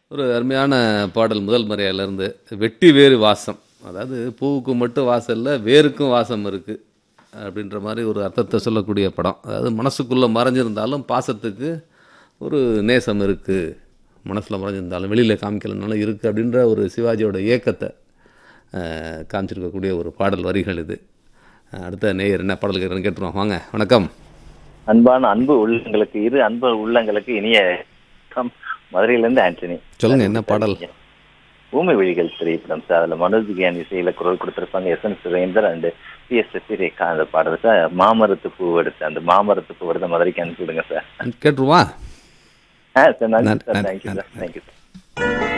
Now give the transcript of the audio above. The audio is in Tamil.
ஒரு அருமையான பாடல் முதல் மரியாதையிலேருந்து வெட்டி வேறு வாசம் அதாவது பூவுக்கு மட்டும் வாசம் இல்லை வேருக்கும் வாசம் இருக்குது அப்படின்ற மாதிரி ஒரு அர்த்தத்தை சொல்லக்கூடிய படம் அதாவது மனசுக்குள்ளே மறைஞ்சிருந்தாலும் பாசத்துக்கு ஒரு நேசம் இருக்குது மனசில் மறைஞ்சிருந்தாலும் வெளியில் காமிக்கலனாலும் இருக்குது அப்படின்ற ஒரு சிவாஜியோட ஏக்கத்தை அஹ், காமிச்சிருக்கக்கூடிய ஒரு பாடல் வரிகள் இது அஹ், அடுத்த நேயர் என்ன பாடல் கேட்குறேன்னு கேட்டுருவோம் வாங்க வணக்கம் அன்பான அன்பு உள்ளங்களுக்கு இரு அன்பு உள்ளங்களுக்கு இனிய வணக்கம். மதுரையிலிருந்து ஆண்டனி சொல்லுங்க என்ன பாடல் ஊமை விழிகள் திரைப்படம் சார் அதுல மனோஜ் கியான் இசையில குரல் கொடுத்திருப்பாங்க S N Surender and P S Rekha அந்த பாடல் சார் மாமரத்து பூ எடுத்து அந்த மாமரத்து பூ எடுத்த மதுரைக்கு அனுப்பி விடுங்க சார் கேட்டுருவா ஆ சார் நன்றி நன்றி, சார் நன்றி, தேங்க்யூ சார் நன்றி. Thank you sir